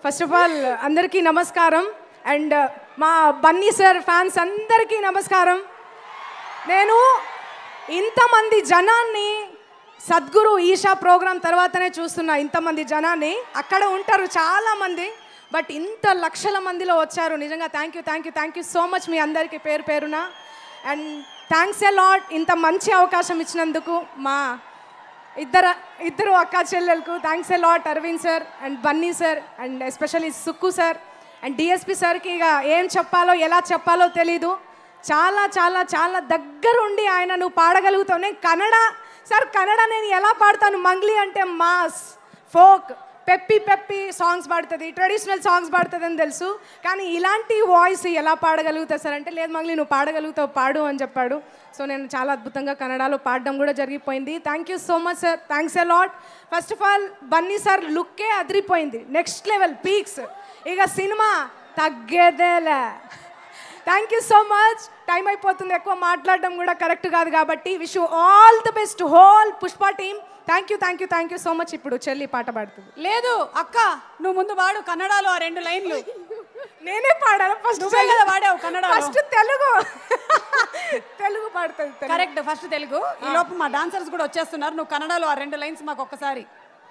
First of all అందరికీ నమస్కారం and మా బన్నీ సార్ ఫ్యాన్స్ అందరికీ నమస్కారం నేను ఇంతమంది జనాన్ని సద్గురు ఈషా ప్రోగ్రాం తర్వాతనే చూస్తున్నా ఇంతమంది జనాన్ని అక్కడ ఉంటారు చాలామంది బట్ ఇంత లక్షల మందిలో వచ్చారు నిజంగా thank you thank you thank you so much మీ అందరికీ పేరు పేరున అండ్ థ్యాంక్స్ ఎ లాట్ ఇంత మంచి అవకాశం ఇచ్చినందుకు మా ఇద్దరు ఇద్దరు అక్క చెల్లెలకు thanks a lot Aravind sir and Bunny sir and especially Sukku sir and DSP సార్కి ఇక ఏం చెప్పాలో ఎలా చెప్పాలో తెలీదు చాలా చాలా చాలా దగ్గరుండి ఆయన నువ్వు పాడగలుగుతావు నేను కన్నడ సార్ కన్నడ నేను ఎలా పాడతాను మంగ్లీ అంటే mass folk peppy peppy songs పాడుతుంది ట్రెడిషనల్ సాంగ్స్ పాడుతుంది అని తెలుసు కానీ ఇలాంటి వాయిస్ ఎలా పాడగలుగుతావు సార్ అంటే లేదు మంగ్లీ నువ్వు పాడగలుగుతావు పాడు అని చెప్పాడు సో నేను చాలా అద్భుతంగా కన్నడలో పాడడం కూడా జరిగిపోయింది thank you so much sir thanks a lot first of all Bunny sir లుక్కే అదిరిపోయింది నెక్స్ట్ లెవెల్ పీక్స్ ఇక సినిమా తగ్గేదేలే thank you so much time అయిపోతుంది ఎక్కువ మాట్లాడడం కూడా కరెక్ట్ కాదు కాబట్టి wish all the best whole Pushpa team thank you thank you thank you so much ఇప్పుడు చెల్లి పాట పాడుతుంది లేదు అక్క నువ్వు ముందు వాడు కన్నడలో ఆ రెండు లైన్లు నేనే పాడాను ఫస్ట్ నువ్వే కదా వాడావు కన్నడలో. ఫస్ట్ తెలుగు తెలుగు పాడుతుంది తెలుగు. కరెక్ట్ ఫస్ట్ తెలుగు ఈ లోపు మా డాన్సర్స్ కూడా వచ్చేస్తున్నారు నువ్వు కన్నడలో ఆ రెండు లైన్స్ మాకు ఒక్కసారి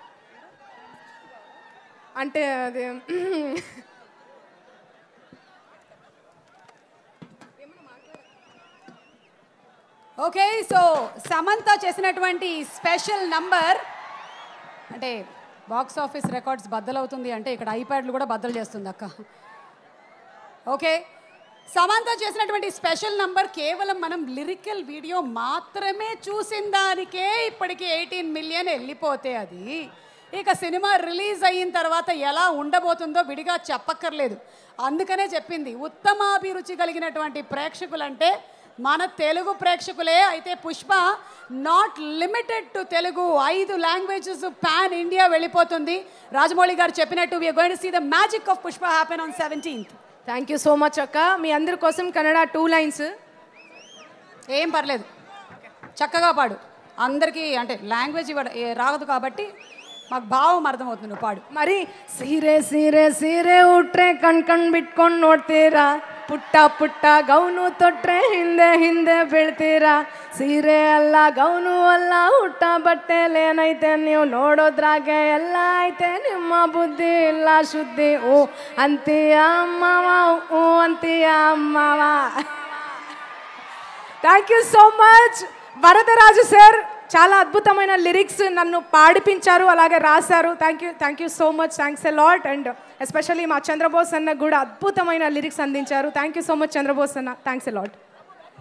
అంటే అది ఓకే సో సమంత చేసినటువంటి స్పెషల్ నంబర్ అంటే బాక్స్ ఆఫీస్ రికార్డ్స్ బద్దలవుతుంది అంటే ఇక్కడ ఐప్యాడ్లు కూడా బద్దలు చేస్తుంది అక్క ఓకే సమంత చేసినటువంటి స్పెషల్ నంబర్ కేవలం మనం లిరికల్ వీడియో మాత్రమే చూసిన దానికే ఇప్పటికి ఎయిటీన్ మిలియన్ వెళ్ళిపోతే అది ఇక సినిమా రిలీజ్ అయిన తర్వాత ఎలా ఉండబోతుందో విడిగా చెప్పక్కర్లేదు అందుకనే చెప్పింది ఉత్తమాభిరుచి కలిగినటువంటి ప్రేక్షకులంటే మన తెలుగు ప్రేక్షకులే అయితే Pushpa not limited to Telugu ఐదు లాంగ్వేజెస్ పాన్ ఇండియా వెళ్ళిపోతుంది రాజమౌళి గారు చెప్పినట్టు we're going to see the magic of Pushpa happen on seventeenth thank you so much అక్క మీ అందరి కోసం కన్నడ టూ లైన్స్ ఏం పర్లేదు చక్కగా పాడు అందరికీ అంటే లాంగ్వేజ్ ఇవ్వడం ఏ- రాదు కాబట్టి మాకు భావం అర్థమవుతుంది నువ్వు పాడు మరి ಸೀರೆ ಸೀರೆ ಸೀರೆ ಉಟ್ರೆ ಕಣ್ ಕಣ್ ಬಿಟ್ಕೊಂಡು ನೋಡ್ತೀರಾ ಪುಟ್ಟ ಪುಟ್ಟ ಗೌನು ತೊಟ್ರೆ ಹಿಂದೆ ಹಿಂದೆ ಬೀಳ್ತೀರಾ ಸೀರೆ ಅಲ್ಲ ಗೌನು ಅಲ್ಲ ಹುಟ್ಟ ಬಟ್ಟೆಲೇನೈತೆ ನೀವು ನೋಡೋದ್ರಾಗೆ ಎಲ್ಲ ಐತೆ ನಿಮ್ಮ ಬುದ್ಧಿ ಇಲ್ಲ ಶುದ್ಧಿ ಓ ಅಂತೀಯ ಅಮ್ಮವ ಹ್ಞೂ ಅಂತೀಯ ಅಮ್ಮವ thank you so much Varadaraju sir చాలా అద్భుతమైన లిరిక్స్ నన్ను పాడిపించారు అలాగే రాశారు thank you thank you so much thanks a lot and especially మా చంద్రబోస్ అన్న కూడా అద్భుతమైన లిరిక్స్ అందించారు thank you so much Chandrabose అన్న థ్యాంక్స్ ఎ లాట్